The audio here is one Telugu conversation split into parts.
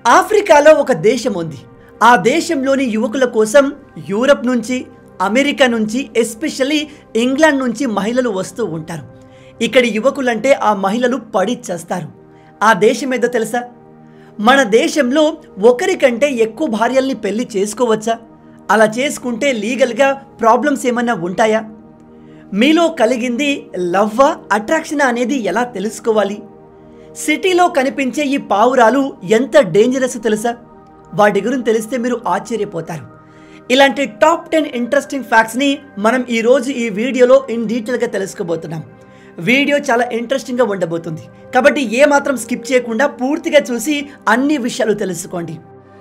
ఆఫ్రికాలో ఒక దేశం ఉంది ఆ దేశంలోని యువకుల కోసం యూరప్ నుంచి అమెరికా నుంచి ఎస్పెషల్లీ ఇంగ్లాండ్ నుంచి మహిళలు వస్తూ ఉంటారు ఇక్కడి యువకులంటే ఆ మహిళలు పడి చేస్తారు ఆ దేశం ఏదో తెలుసా మన దేశంలో ఒకరికంటే ఎక్కువ భార్యల్ని పెళ్లి చేసుకోవచ్చా అలా చేసుకుంటే లీగల్గా ప్రాబ్లమ్స్ ఏమన్నా ఉంటాయా మీలో కలిగింది లవ్వా అట్రాక్షన్ అనేది ఎలా తెలుసుకోవాలి సిటీలో కనిపించే ఈ పావురాలు ఎంత డేంజరస్ తెలుసా వాటి గురించి తెలిస్తే మీరు ఆశ్చర్యపోతారు ఇలాంటి టాప్ టెన్ ఇంట్రెస్టింగ్ ఫ్యాక్ట్స్ని మనం ఈరోజు ఈ వీడియోలో ఇన్ డీటెయిల్గా తెలుసుకోబోతున్నాం వీడియో చాలా ఇంట్రెస్టింగ్గా ఉండబోతుంది కాబట్టి ఏ మాత్రం స్కిప్ చేయకుండా పూర్తిగా చూసి అన్ని విషయాలు తెలుసుకోండి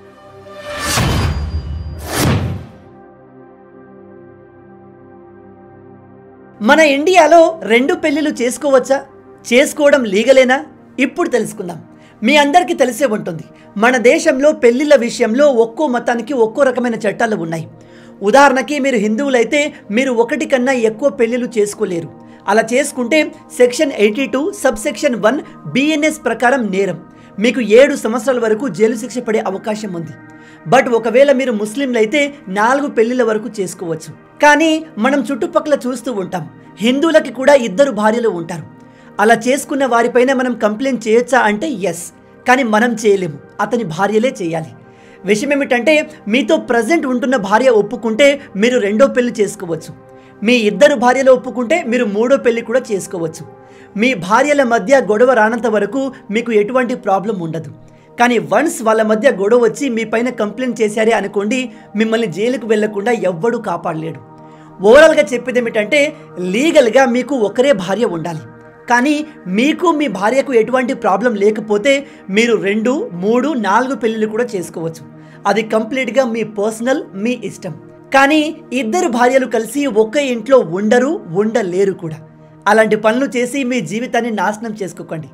మన ఇండియాలో రెండు పెళ్ళిళ్ళు చేసుకోవచ్చా చేసుకోవడం లీగలేనా ఇప్పుడు తెలుసుకుందాం మీ అందరికీ తెలిసే ఉంటుంది మన దేశంలో పెళ్లిళ్ళ విషయంలో ఒక్కో మతానికి ఒక్కో రకమైన చట్టాలు ఉన్నాయి ఉదాహరణకి మీరు హిందువులైతే మీరు ఒకటి కన్నా ఎక్కువ పెళ్లిళ్ళు చేసుకోలేరు అలా చేసుకుంటే section eighty two sub section one BNS ప్రకారం నేరం మీకు ఏడు సంవత్సరాల వరకు జైలు శిక్ష పడే అవకాశం ఉంది బట్ ఒకవేళ మీరు ముస్లింలు అయితే నాలుగు పెళ్లిళ్ళ వరకు చేసుకోవచ్చు కానీ మనం చుట్టుపక్కల చూస్తూ ఉంటాం హిందువులకి కూడా ఇద్దరు భార్యలు ఉంటారు అలా చేసుకున్న వారిపైన మనం కంప్లైంట్ చేయొచ్చా అంటే ఎస్ కానీ మనం చేయలేము అతని భార్యలే చేయాలి విషయం ఏమిటంటే మీతో ప్రజెంట్ ఉంటున్న భార్య ఒప్పుకుంటే మీరు రెండో పెళ్లి చేసుకోవచ్చు మీ ఇద్దరు భార్యలు ఒప్పుకుంటే మీరు మూడో పెళ్లి కూడా చేసుకోవచ్చు మీ భార్యల మధ్య గొడవ రానంత వరకు మీకు ఎటువంటి ప్రాబ్లం ఉండదు కానీ వన్స్ వాళ్ళ మధ్య గొడవ వచ్చి మీ పైన కంప్లైంట్ చేశారే అనుకోండి మిమ్మల్ని జైలుకు వెళ్లకుండా ఎవ్వడూ కాపాడలేడు ఓవరాల్గా చెప్పేది ఏమిటంటే లీగల్గా మీకు ఒకరే భార్య ఉండాలి కానీ మీకు మీ భార్యకు ఎటువంటి ప్రాబ్లం లేకపోతే మీరు రెండు మూడు నాలుగు పెళ్ళిళ్ళు కూడా చేసుకోవచ్చు అది కంప్లీట్గా మీ పర్సనల్ మీ ఇష్టం కానీ ఇద్దరు భార్యలు కలిసి ఒకే ఇంట్లో ఉండరు ఉండలేరు కూడా అలాంటి పనులు చేసి మీ జీవితాన్ని నాశనం చేసుకోకండి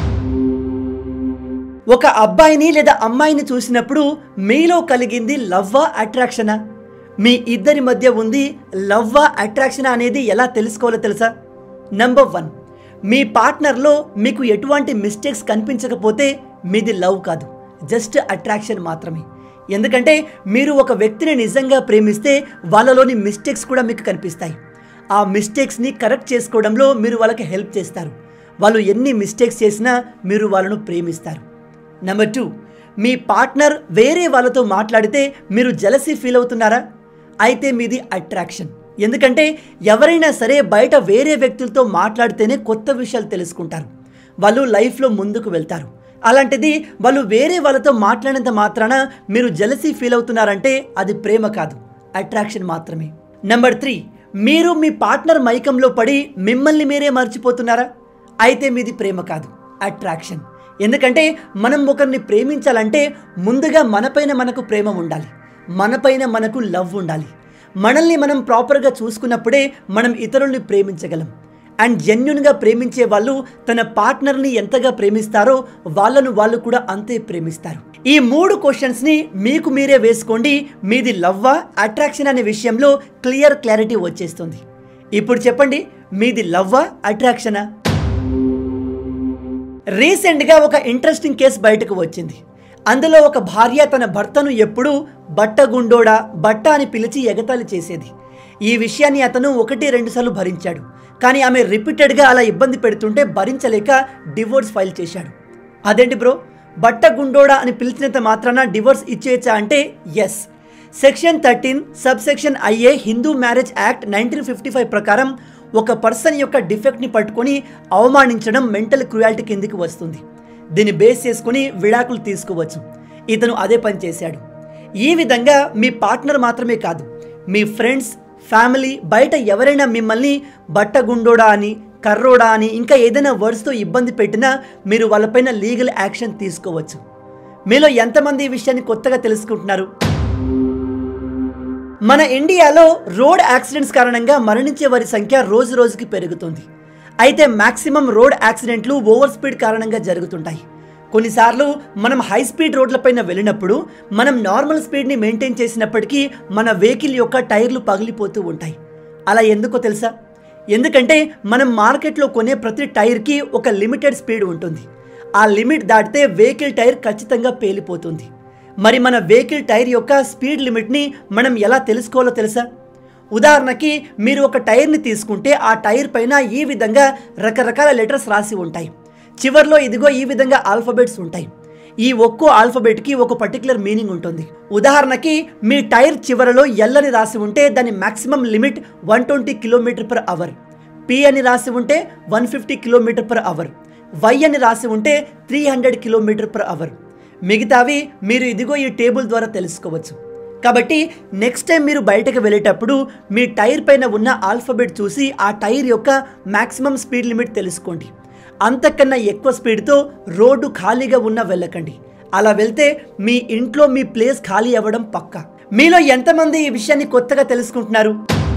ఒక అబ్బాయిని లేదా అమ్మాయిని చూసినప్పుడు మీలో కలిగింది లవ్వా అట్రాక్షనా మీ ఇద్దరి మధ్య ఉంది లవ్వా అట్రాక్షన్ అనేది ఎలా తెలుసుకోవాలో తెలుసా నంబర్ వన్ మీ పార్ట్నర్లో మీకు ఎటువంటి మిస్టేక్స్ కనిపించకపోతే మీది లవ్ కాదు జస్ట్ అట్రాక్షన్ మాత్రమే ఎందుకంటే మీరు ఒక వ్యక్తిని నిజంగా ప్రేమిస్తే వాళ్ళలోని మిస్టేక్స్ కూడా మీకు కనిపిస్తాయి ఆ మిస్టేక్స్ని కరెక్ట్ చేసుకోవడంలో మీరు వాళ్ళకి హెల్ప్ చేస్తారు వాళ్ళు ఎన్ని మిస్టేక్స్ చేసినా మీరు వాళ్ళను ప్రేమిస్తారు నెంబర్ టూ మీ పార్ట్నర్ వేరే వాళ్ళతో మాట్లాడితే మీరు జలసీ ఫీల్ అవుతున్నారా అయితే మీది అట్రాక్షన్ ఎందుకంటే ఎవరైనా సరే బయట వేరే వ్యక్తులతో మాట్లాడితేనే కొత్త విషయాలు తెలుసుకుంటారు వాళ్ళు లైఫ్లో ముందుకు వెళ్తారు అలాంటిది వాళ్ళు వేరే వాళ్ళతో మాట్లాడినంత మాత్రాన మీరు జలసీ ఫీల్ అవుతున్నారంటే అది ప్రేమ కాదు అట్రాక్షన్ మాత్రమే నెంబర్ త్రీ మీరు మీ పార్ట్నర్ మైకంలో పడి మిమ్మల్ని మీరే మర్చిపోతున్నారా అయితే మీది ప్రేమ కాదు అట్రాక్షన్ ఎందుకంటే మనం ఒకరిని ప్రేమించాలంటే ముందుగా మనపైన మనకు ప్రేమ ఉండాలి మనపైన మనకు లవ్ ఉండాలి మనల్ని మనం ప్రాపర్గా చూసుకున్నప్పుడే మనం ఇతరుల్ని ప్రేమించగలం అండ్ జెన్యున్గా ప్రేమించే వాళ్ళు తన పార్ట్నర్ని ఎంతగా ప్రేమిస్తారో వాళ్ళను వాళ్ళు కూడా అంతే ప్రేమిస్తారు ఈ మూడు క్వశ్చన్స్ని మీకు మీరే వేసుకోండి మీది లవ్వా అట్రాక్షన్ అనే విషయంలో క్లియర్ క్లారిటీ వచ్చేస్తుంది ఇప్పుడు చెప్పండి మీది లవ్వా అట్రాక్షనా రీసెంట్గా ఒక ఇంట్రెస్టింగ్ కేసు బయటకు వచ్చింది అందులో ఒక భార్య తన భర్తను ఎప్పుడూ బట్టగుండోడా బట్ట అని పిలిచి ఎగతాళి చేసేది ఈ విషయాన్ని అతను ఒకటి రెండుసార్లు భరించాడు కానీ ఆమె రిపీటెడ్గా అలా ఇబ్బంది పెడుతుంటే భరించలేక డివోర్స్ ఫైల్ చేశాడు అదేంటి బ్రో బట్ట గుండోడా అని పిలిచినంత మాత్రాన డివోర్స్ ఇచ్చేయచ్చా అంటే yes section thirteen sub section IA Hindu marriage act nineteen fifty five ప్రకారం ఒక పర్సన్ యొక్క డిఫెక్ట్ని పట్టుకొని అవమానించడం మెంటల్ క్రుయాలిటీ కిందికి వస్తుంది దీన్ని బేస్ చేసుకుని విడాకులు తీసుకోవచ్చు ఇతను అదే పని చేశాడు ఈ విధంగా మీ పార్ట్నర్ మాత్రమే కాదు మీ ఫ్రెండ్స్ ఫ్యామిలీ బయట ఎవరైనా మిమ్మల్ని బట్టగుండోడా అని కర్రోడా అని ఇంకా ఏదైనా వర్డ్స్తో ఇబ్బంది పెట్టినా మీరు వాళ్ళపైన లీగల్ యాక్షన్ తీసుకోవచ్చు మీలో ఎంతమంది ఈ విషయాన్ని కొత్తగా తెలుసుకుంటున్నారు మన ఇండియాలో రోడ్ యాక్సిడెంట్స్ కారణంగా మరణించే వారి సంఖ్య రోజు రోజుకి పెరుగుతుంది అయితే మాక్సిమం రోడ్ యాక్సిడెంట్లు ఓవర్ స్పీడ్ కారణంగా జరుగుతుంటాయి కొన్నిసార్లు మనం హై స్పీడ్ రోడ్లపైన వెళ్ళినప్పుడు మనం నార్మల్ స్పీడ్ని మెయింటైన్ చేసినప్పటికీ మన వెహికల్ యొక్క టైర్లు పగిలిపోతూ ఉంటాయి అలా ఎందుకో తెలుసా ఎందుకంటే మనం మార్కెట్లో కొనే ప్రతి టైర్కి ఒక లిమిటెడ్ స్పీడ్ ఉంటుంది ఆ లిమిట్ దాటితే వెహికల్ టైర్ ఖచ్చితంగా పేలిపోతుంది మరి మన వెహికల్ టైర్ యొక్క స్పీడ్ లిమిట్ని మనం ఎలా తెలుసుకోవాలో తెలుసా ఉదాహరణకి మీరు ఒక టైర్ని తీసుకుంటే ఆ టైర్ పైన ఈ విధంగా రకరకాల లెటర్స్ రాసి ఉంటాయి చివర్లో ఇదిగో ఈ విధంగా ఆల్ఫబెట్స్ ఉంటాయి ఈ ఒక్కో ఆల్ఫబెట్కి ఒక పర్టికులర్ మీనింగ్ ఉంటుంది ఉదాహరణకి మీ టైర్ చివరలో ఎల్ అని రాసి ఉంటే దాని maximum limit one twenty kilometer per hour P అని రాసి ఉంటే one fifty kilometer per hour Y అని రాసి ఉంటే three hundred kilometer per hour మిగతావి మీరు ఇదిగో ఈ టేబుల్ ద్వారా తెలుసుకోవచ్చు కాబట్టి నెక్స్ట్ టైం మీరు బయటకు వెళ్ళేటప్పుడు మీ టైర్ పైన ఉన్న ఆల్ఫబెట్ చూసి ఆ టైర్ యొక్క మ్యాక్సిమం స్పీడ్ లిమిట్ తెలుసుకోండి అంతకన్నా ఎక్కువ స్పీడ్తో రోడ్డు ఖాళీగా ఉన్న వెళ్ళకండి అలా వెళ్తే మీ ఇంట్లో మీ ప్లేస్ ఖాళీ అవ్వడం పక్కా మీలో ఎంతమంది ఈ విషయాన్ని కొత్తగా తెలుసుకుంటున్నారు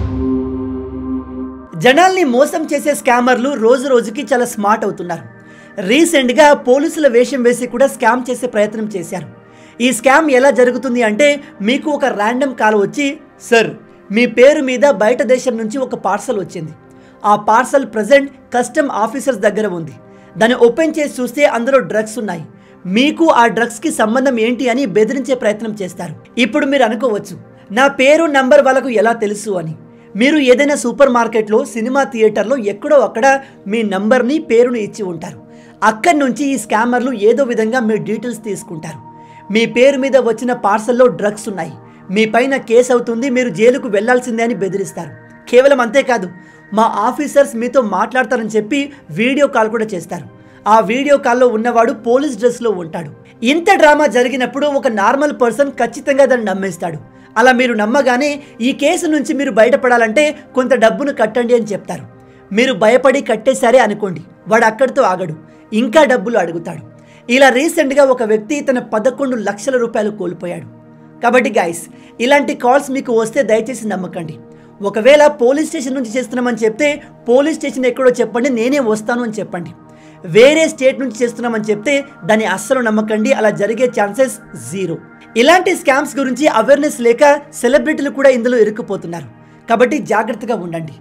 జనాల్ని మోసం చేసే స్కామర్లు రోజు రోజుకి చాలా స్మార్ట్ అవుతున్నారు రీసెంట్గా పోలీసుల వేషం వేసి కూడా స్కామ్ చేసే ప్రయత్నం చేశారు ఈ స్కామ్ ఎలా జరుగుతుంది అంటే మీకు ఒక ర్యాండమ్ కాల్ వచ్చి సార్ మీ పేరు మీద బయట దేశం నుంచి ఒక పార్సల్ వచ్చింది ఆ పార్సల్ ప్రజెంట్ కస్టమ్ ఆఫీసర్స్ దగ్గర ఉంది దాన్ని ఓపెన్ చేసి చూస్తే అందులో డ్రగ్స్ ఉన్నాయి మీకు ఆ డ్రగ్స్కి సంబంధం ఏంటి అని బెదిరించే ప్రయత్నం చేస్తారు ఇప్పుడు మీరు అనుకోవచ్చు నా పేరు నంబర్ వాళ్ళకు ఎలా తెలుసు అని మీరు ఏదైనా సూపర్ మార్కెట్లో సినిమా థియేటర్లో ఎక్కడో అక్కడ మీ నంబర్ని పేరుని ఇచ్చి ఉంటారు అక్కడి నుంచి ఈ స్కామర్లు ఏదో విధంగా మీ డీటెయిల్స్ తీసుకుంటారు మీ పేరు మీద వచ్చిన పార్సల్లో డ్రగ్స్ ఉన్నాయి మీ పైన కేసు అవుతుంది మీరు జైలుకు వెళ్లాల్సిందే అని బెదిరిస్తారు కేవలం అంతేకాదు మా ఆఫీసర్స్ మీతో మాట్లాడతారని చెప్పి వీడియో కాల్ కూడా చేస్తారు ఆ వీడియో కాల్లో ఉన్నవాడు పోలీస్ డ్రెస్లో ఉంటాడు ఇంత డ్రామా జరిగినప్పుడు ఒక నార్మల్ పర్సన్ ఖచ్చితంగా దాన్ని నమ్మేస్తాడు అలా మీరు నమ్మగానే ఈ కేసు నుంచి మీరు బయటపడాలంటే కొంత డబ్బును కట్టండి అని చెప్తారు మీరు భయపడి కట్టేశారే అనుకోండి వాడు అక్కడితో ఆగడు ఇంకా డబ్బులు అడుగుతాడు ఇలా రీసెంట్గా ఒక వ్యక్తి తన పదకొండు లక్షల రూపాయలు కోల్పోయాడు కాబట్టి గైస్ ఇలాంటి కాల్స్ మీకు వస్తే దయచేసి నమ్మకండి ఒకవేళ పోలీస్ స్టేషన్ నుంచి చేస్తున్నామని చెప్తే పోలీస్ స్టేషన్ ఎక్కడో చెప్పండి నేనే వస్తాను అని చెప్పండి వేరే స్టేట్ నుంచి చేస్తున్నామని చెప్తే దాన్ని అస్సలు నమ్మకండి అలా జరిగే ఛాన్సెస్ జీరో ఇలాంటి స్కామ్స్ గురించి అవేర్నెస్ లేక సెలబ్రిటీలు కూడా ఇందులో ఇరుక్కుపోతున్నారు కాబట్టి జాగ్రత్తగా ఉండండి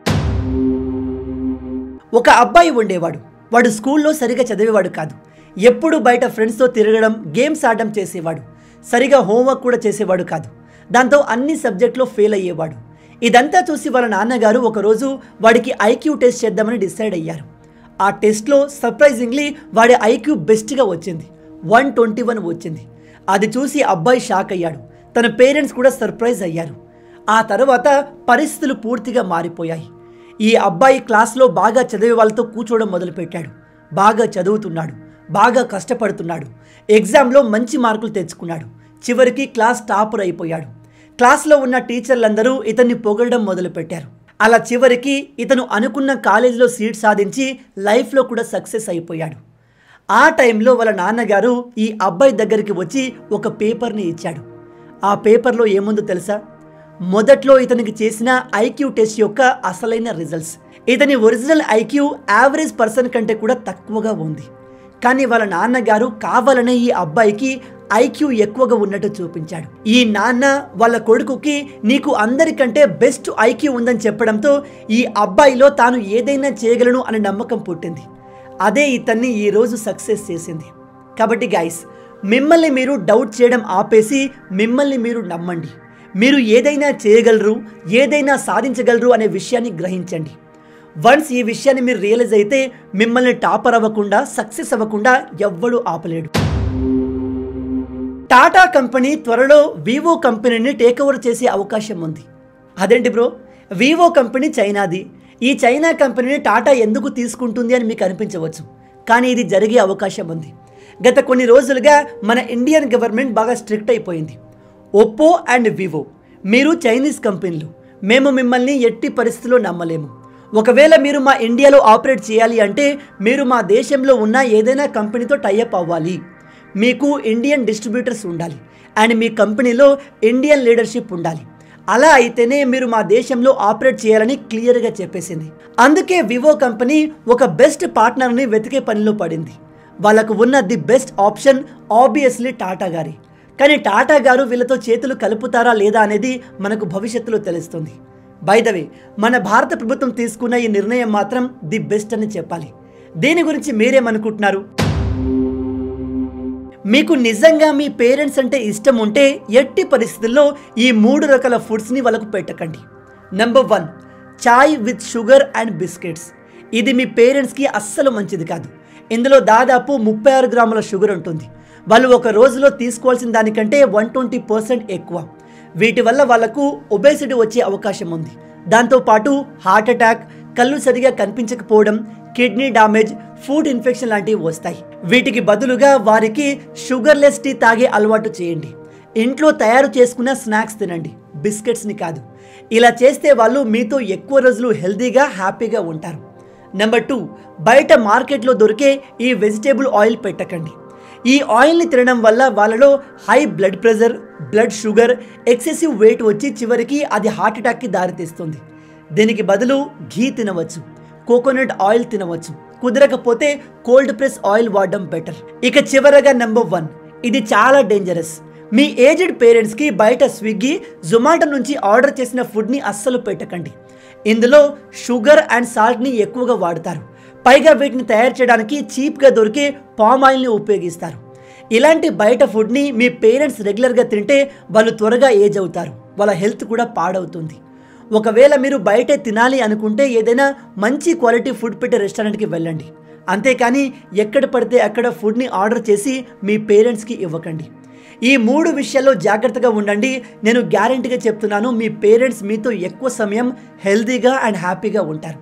ఒక అబ్బాయి ఉండేవాడు వాడు స్కూల్లో సరిగా చదివేవాడు కాదు ఎప్పుడు బయట ఫ్రెండ్స్తో తిరగడం గేమ్స్ ఆడడం చేసేవాడు సరిగా హోంవర్క్ కూడా చేసేవాడు కాదు దాంతో అన్ని సబ్జెక్టులో ఫెయిల్ అయ్యేవాడు ఇదంతా చూసి వాళ్ళ నాన్నగారు ఒకరోజు వాడికి ఐక్యూ టెస్ట్ చేద్దామని డిసైడ్ అయ్యారు ఆ టెస్ట్లో సర్ప్రైజింగ్లీ వాడి ఐక్యూ బెస్ట్గా వచ్చింది వన్ ట్వంటీ వన్ వచ్చింది అది చూసి అబ్బాయి షాక్ అయ్యాడు తన పేరెంట్స్ కూడా సర్ప్రైజ్ అయ్యారు ఆ తర్వాత పరిస్థితులు పూర్తిగా మారిపోయాయి ఈ అబ్బాయి క్లాస్లో బాగా చదివే వాళ్ళతో కూర్చోవడం మొదలుపెట్టాడు బాగా చదువుతున్నాడు బాగా కష్టపడుతున్నాడు ఎగ్జామ్లో మంచి మార్కులు తెచ్చుకున్నాడు చివరికి క్లాస్ టాపర్ అయిపోయాడు క్లాస్లో ఉన్న టీచర్లందరూ ఇతన్ని పొగడడం మొదలుపెట్టారు అలా చివరికి ఇతను అనుకున్న కాలేజీలో సీట్ సాధించి లైఫ్లో కూడా సక్సెస్ అయిపోయాడు ఆ టైంలో వాళ్ళ నాన్నగారు ఈ అబ్బాయి దగ్గరికి వచ్చి ఒక పేపర్ని ఇచ్చాడు ఆ పేపర్లో ఏముందో తెలుసా మొదట్లో ఇతనికి చేసిన ఐక్యూ టెస్ట్ యొక్క అసలైన రిజల్ట్స్ ఇతని ఒరిజినల్ ఐక్యూ యావరేజ్ పర్సన్ కంటే కూడా తక్కువగా ఉంది కానీ వాళ్ళ నాన్నగారు కావాలనే ఈ అబ్బాయికి ఐక్యూ ఎక్కువగా ఉన్నట్టు చూపించాడు ఈ నాన్న వాళ్ళ కొడుకుకి నీకు అందరికంటే బెస్ట్ ఐక్యూ ఉందని చెప్పడంతో ఈ అబ్బాయిలో తాను ఏదైనా చేయగలను అనే నమ్మకం పుట్టింది అదే ఇతన్ని ఈరోజు సక్సెస్ చేసింది కాబట్టి గైస్ మిమ్మల్ని మీరు డౌట్ చేయడం ఆపేసి మిమ్మల్ని మీరు నమ్మండి మీరు ఏదైనా చేయగలరు ఏదైనా సాధించగలరు అనే విషయాన్ని గ్రహించండి వన్స్ ఈ విషయాన్ని మీరు రియలైజ్ అయితే మిమ్మల్ని టాపర్ అవ్వకుండా సక్సెస్ అవ్వకుండా ఎవ్వడూ ఆపలేడు టాటా కంపెనీ త్వరలో వివో కంపెనీని టేక్ ఓవర్ చేసే అవకాశం ఉంది అదేంటి బ్రో వివో కంపెనీ చైనాది ఈ చైనా కంపెనీని టాటా ఎందుకు తీసుకుంటుంది అని మీకు అనిపించవచ్చు కానీ ఇది జరిగే అవకాశం ఉంది గత కొన్ని రోజులుగా మన ఇండియన్ గవర్నమెంట్ బాగా స్ట్రిక్ట్ అయిపోయింది ఒప్పో అండ్ వివో మీరు చైనీస్ కంపెనీలు మేము మిమ్మల్ని ఎట్టి పరిస్థితుల్లో నమ్మలేము ఒకవేళ మీరు మా ఇండియాలో ఆపరేట్ చేయాలి అంటే మీరు మా దేశంలో ఉన్న ఏదైనా కంపెనీతో టైఅప్ అవ్వాలి మీకు ఇండియన్ డిస్ట్రిబ్యూటర్స్ ఉండాలి అండ్ మీ కంపెనీలో ఇండియన్ లీడర్షిప్ ఉండాలి అలా అయితేనే మీరు మా దేశంలో ఆపరేట్ చేయాలని క్లియర్గా చెప్పేసింది అందుకే వివో కంపెనీ ఒక బెస్ట్ పార్ట్నర్ని వెతికే పనిలో పడింది వాళ్ళకు ఉన్న the best option obviously Tata గారి కానీ టాటా గారు వీళ్ళతో చేతులు కలుపుతారా లేదా అనేది మనకు భవిష్యత్తులో తెలుస్తుంది బై ద వే మన భారత ప్రభుత్వం తీసుకున్న ఈ నిర్ణయం మాత్రం ది బెస్ట్ అని చెప్పాలి దీని గురించి మీరేమనుకుంటున్నారు మీకు నిజంగా మీ పేరెంట్స్ అంటే ఇష్టం ఉంటే ఎట్టి పరిస్థితుల్లో ఈ మూడు రకాల ఫుడ్స్ని వాళ్ళకు పెట్టకండి number one chai with sugar and biscuits ఇది మీ పేరెంట్స్కి అస్సలు మంచిది కాదు ఇందులో దాదాపు ముప్పై ఆరు గ్రాముల షుగర్ ఉంటుంది వాళ్ళు ఒక రోజులో తీసుకోవాల్సిన దానికంటే వన్ ట్వంటీ పర్సెంట్ ఎక్కువ వీటి వల్ల వాళ్ళకు ఒబేసిటీ వచ్చే అవకాశం ఉంది దాంతోపాటు హార్ట్ అటాక్ కళ్ళు సరిగా కనిపించకపోవడం కిడ్నీ డామేజ్ ఫుడ్ ఇన్ఫెక్షన్ లాంటివి వస్తాయి వీటికి బదులుగా వారికి షుగర్లెస్ టీ తాగే అలవాటు చేయండి ఇంట్లో తయారు చేసుకున్న స్నాక్స్ తినండి బిస్కెట్స్ని కాదు ఇలా చేస్తే వాళ్ళు మీతో ఎక్కువ రోజులు హెల్తీగా హ్యాపీగా ఉంటారు నెంబర్ టూ బయట మార్కెట్లో దొరికే ఈ వెజిటేబుల్ ఆయిల్ పెట్టకండి ఈ ఆయిల్ని తినడం వల్ల వాళ్ళలో high blood pressure blood sugar excessive weight వచ్చి చివరికి అది హార్ట్ అటాక్కి దారితీస్తుంది దీనికి బదులు ఘీ తినవచ్చు కోకోనట్ ఆయిల్ తినవచ్చు కుదరకపోతే కోల్డ్ ప్రెస్ ఆయిల్ వాడడం బెటర్ ఇక చివరగా నెంబర్ వన్ ఇది చాలా డేంజరస్ మీ ఏజ్డ్ పేరెంట్స్కి బయట స్విగ్గీ జొమాటో నుంచి ఆర్డర్ చేసిన ఫుడ్ని అస్సలు పెట్టకండి ఇందులో షుగర్ అండ్ సాల్ట్ని ఎక్కువగా వాడతారు పైగా వీటిని తయారు చేయడానికి చీప్గా దొరికే పామ్ ఆయిల్ని ఉపయోగిస్తారు ఇలాంటి బయట ఫుడ్ని మీ పేరెంట్స్ రెగ్యులర్గా తింటే వాళ్ళు త్వరగా ఏజ్ అవుతారు వాళ్ళ హెల్త్ కూడా పాడవుతుంది ఒకవేళ మీరు బయటే తినాలి అనుకుంటే ఏదైనా మంచి క్వాలిటీ ఫుడ్ పెట్టే రెస్టారెంట్కి వెళ్ళండి అంతేకాని ఎక్కడ పడితే అక్కడ ఫుడ్ని ఆర్డర్ చేసి మీ పేరెంట్స్కి ఇవ్వకండి ఈ మూడు విషయాల్లో జాగ్రత్తగా ఉండండి నేను గ్యారంటీగా చెప్తున్నాను మీ పేరెంట్స్ మీతో ఎక్కువ సమయం హెల్తీగా అండ్ హ్యాపీగా ఉంటారు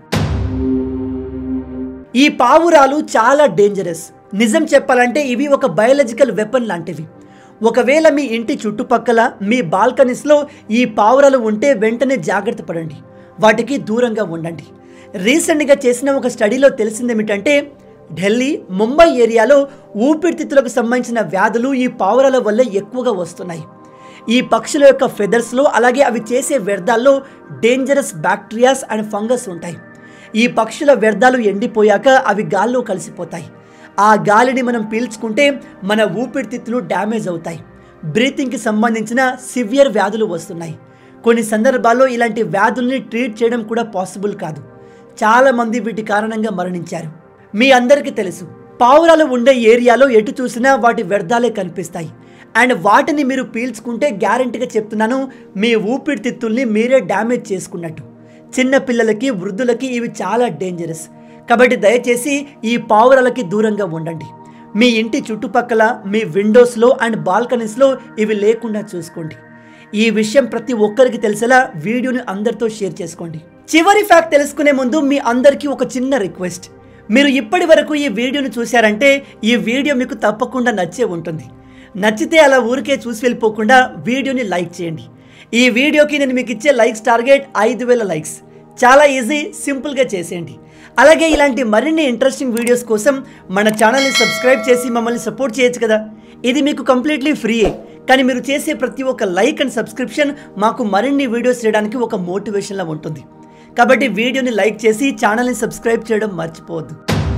ఈ పావురాలు చాలా డేంజరస్ నిజం చెప్పాలంటే ఇవి ఒక బయాలజికల్ వెపన్ లాంటివి ఒకవేళ మీ ఇంటి చుట్టుపక్కల మీ బాల్కనీస్లో ఈ పావురాలు ఉంటే వెంటనే జాగ్రత్త పడండి వాటికి దూరంగా ఉండండి రీసెంట్గా చేసిన ఒక స్టడీలో తెలిసింది ఏమిటంటే ఢిల్లీ ముంబై ఏరియాలో ఊపిరితిత్తులకు సంబంధించిన వ్యాధులు ఈ పావురాల వల్ల ఎక్కువగా వస్తున్నాయి ఈ పక్షుల యొక్క ఫెదర్స్లో అలాగే అవి చేసే వ్యర్థాల్లో డేంజరస్ బ్యాక్టీరియాస్ అండ్ ఫంగస్ ఉంటాయి ఈ పక్షుల వ్యర్థాలు ఎండిపోయాక అవి గాల్లో కలిసిపోతాయి ఆ గాలిని మనం పీల్చుకుంటే మన ఊపిరితిత్తులు డ్యామేజ్ అవుతాయి బ్రీతింగ్కి సంబంధించిన సివియర్ వ్యాధులు వస్తున్నాయి కొన్ని సందర్భాల్లో ఇలాంటి వ్యాధుల్ని ట్రీట్ చేయడం కూడా పాసిబుల్ కాదు చాలామంది వీటి కారణంగా మరణించారు మీ అందరికీ తెలుసు పావురాలు ఉండే ఏరియాలో ఎటు చూసినా వాటి వ్యర్థాలే కనిపిస్తాయి అండ్ వాటిని మీరు పీల్చుకుంటే గ్యారంటీగా చెప్తున్నాను మీ ఊపిరితిత్తుల్ని మీరే డ్యామేజ్ చేసుకున్నట్టు చిన్న పిల్లలకి వృద్ధులకి ఇవి చాలా డేంజరస్ కాబట్టి దయచేసి ఈ పావురాలకి దూరంగా ఉండండి మీ ఇంటి చుట్టుపక్కల మీ విండోస్లో అండ్ బాల్కనీస్లో ఇవి లేకుండా చూసుకోండి ఈ విషయం ప్రతి ఒక్కరికి తెలిసేలా వీడియోని అందరితో షేర్ చేసుకోండి చివరి ఫ్యాక్ట్ తెలుసుకునే ముందు మీ అందరికీ ఒక చిన్న రిక్వెస్ట్ మీరు ఇప్పటి వరకు ఈ వీడియోని చూశారంటే ఈ వీడియో మీకు తప్పకుండా నచ్చే ఉంటుంది నచ్చితే అలా ఊరికే చూసి వెళ్ళిపోకుండా వీడియోని లైక్ చేయండి ఈ వీడియోకి నేను మీకు ఇచ్చే లైక్స్ టార్గెట్ ఐదు వేల లైక్స్ చాలా ఈజీ సింపుల్గా చేసేయండి అలాగే ఇలాంటి మరిన్ని ఇంట్రెస్టింగ్ వీడియోస్ కోసం మన ఛానల్ని సబ్స్క్రైబ్ చేసి మమ్మల్ని సపోర్ట్ చేయొచ్చు కదా ఇది మీకు కంప్లీట్లీ ఫ్రీయే కానీ మీరు చేసే ప్రతి ఒక్క లైక్ అండ్ సబ్స్క్రిప్షన్ మాకు మరిన్ని వీడియోస్ చేయడానికి ఒక మోటివేషన్లా ఉంటుంది కాబట్టి వీడియోని లైక్ చేసి ఛానల్ని సబ్స్క్రైబ్ చేయడం మర్చిపోవద్దు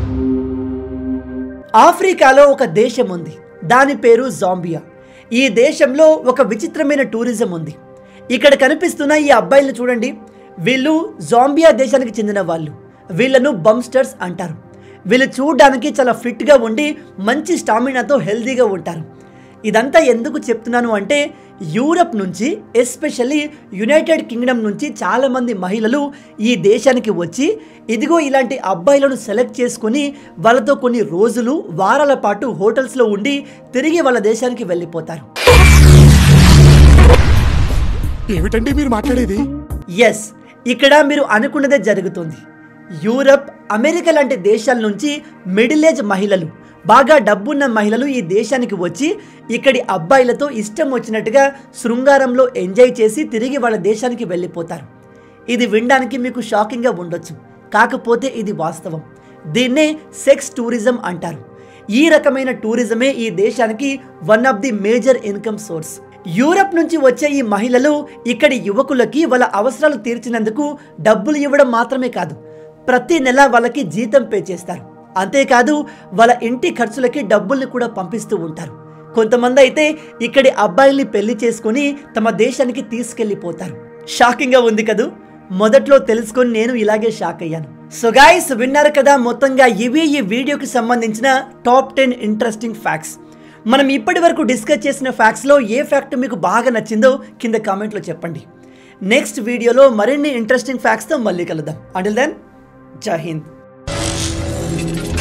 ఆఫ్రికాలో ఒక దేశం ఉంది దాని పేరు జాంబియా ఈ దేశంలో ఒక విచిత్రమైన టూరిజం ఉంది ఇక్కడ కనిపిస్తున్న ఈ అబ్బాయిలను చూడండి వీళ్ళు జాంబియా దేశానికి చెందిన వాళ్ళు వీళ్ళను బంస్టర్స్ అంటారు వీళ్ళు చూడడానికి చాలా ఫిట్గా ఉండి మంచి స్టామినాతో హెల్తీగా ఉంటారు ఇదంతా ఎందుకు చెప్తున్నాను అంటే యూరప్ నుంచి ఎస్పెషల్లీ యునైటెడ్ కింగ్డమ్ నుంచి చాలామంది మహిళలు ఈ దేశానికి వచ్చి ఇదిగో ఇలాంటి అబ్బాయిలను సెలెక్ట్ చేసుకొని వాళ్ళతో కొన్ని రోజులు వారాల పాటు హోటల్స్లో ఉండి తిరిగి వాళ్ళ దేశానికి వెళ్ళిపోతారు ఏమిటండి మీరు మాట్లాడేది ఎస్ ఇక్కడ మీరు అనుకున్నదే జరుగుతుంది యూరప్ అమెరికా లాంటి దేశాల నుంచి మిడిల్ ఏజ్ మహిళలు బాగా డబ్బున్న మహిళలు ఈ దేశానికి వచ్చి ఇక్కడి అబ్బాయిలతో ఇష్టం వచ్చినట్టుగా శృంగారంలో ఎంజాయ్ చేసి తిరిగి వాళ్ళ దేశానికి వెళ్ళిపోతారు ఇది వినడానికి మీకు షాకింగ్గా ఉండొచ్చు కాకపోతే ఇది వాస్తవం దీన్నే సెక్స్ టూరిజం అంటారు ఈ రకమైన టూరిజమే ఈ దేశానికి one of the major income source Europe నుంచి వచ్చే ఈ మహిళలు ఇక్కడి యువకులకి వాళ్ళ అవసరాలు తీర్చినందుకు డబ్బులు ఇవ్వడం మాత్రమే కాదు ప్రతి నెల వాళ్ళకి జీతం పే చేస్తారు అంతేకాదు వాళ్ళ ఇంటి ఖర్చులకి డబ్బుల్ని కూడా పంపిస్తూ ఉంటారు కొంతమంది అయితే ఇక్కడి అబ్బాయిల్ని పెళ్లి చేసుకొని తమ దేశానికి తీసుకెళ్ళిపోతారు షాకింగ్గా ఉంది కదూ మొదట్లో తెలుసుకొని నేను ఇలాగే షాక్ అయ్యాను సో గాయస్ విన్నారు కదా మొత్తంగా ఇవి ఈ వీడియోకి సంబంధించిన టాప్ టెన్ ఇంట్రెస్టింగ్ ఫ్యాక్ట్స్ మనం ఇప్పటి వరకు డిస్కస్ చేసిన ఫ్యాక్ట్స్లో ఏ ఫ్యాక్ట్ మీకు బాగా నచ్చిందో కింద కామెంట్లో చెప్పండి నెక్స్ట్ వీడియోలో మరిన్ని ఇంట్రెస్టింగ్ ఫ్యాక్ట్స్తో మళ్ళీ కలుద్దాం అంటిల్ దెన్ జై హింద్